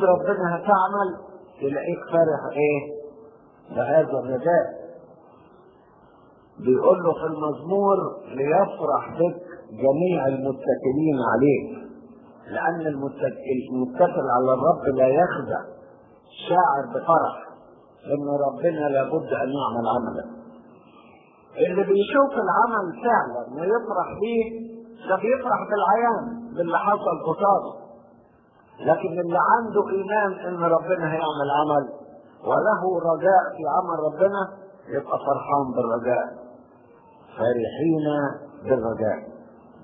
ايد ربنا هتعمل تلاقيك فرح ايه بهذا الرجاء بيقول له في المزمور ليفرح بك جميع المتكلين عليك لأن المتكل على الرب لا يخدع شاعر بفرح إن ربنا لابد أن يعمل عملا اللي بيشوف العمل فعلا ويفرح بيه ده بيفرح بالعيان باللي حصل قصاده لكن اللي عنده إيمان إن ربنا هيعمل عمل وله رجاء في عمل ربنا يبقى فرحان بالرجاء فرحين بالرجاء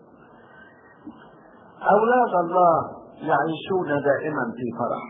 أولاد الله يعيشون دائما في فرح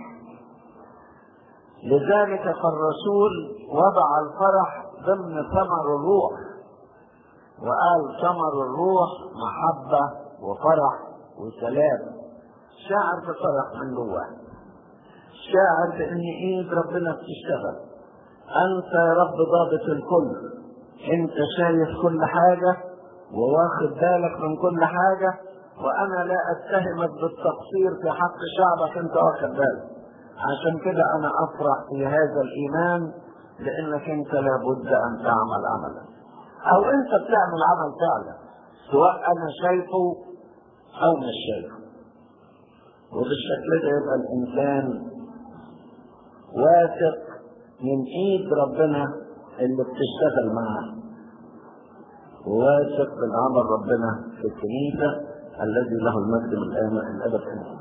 لذلك فالرسول وضع الفرح ضمن ثمر الروح وقال ثمر الروح محبة وفرح وسلام شاعر بفرح من جواه شاعر بان ايد ربنا بتشتغل انت يا رب ضابط الكل انت شايف كل حاجة وواخد بالك من كل حاجة وانا لا اتهمك بالتقصير في حق شعبك انت واخد بالك عشان كده انا افرح في هذا الايمان لانك انت لابد ان تعمل عملا او انت بتعمل عمل فعلا سواء انا شايفه او مش شايفه وبالشكل ده يبقى الانسان واثق من ايد ربنا اللي بتشتغل معاه واثق من عمل ربنا في الكنيسه الذي له المجد من الان الابد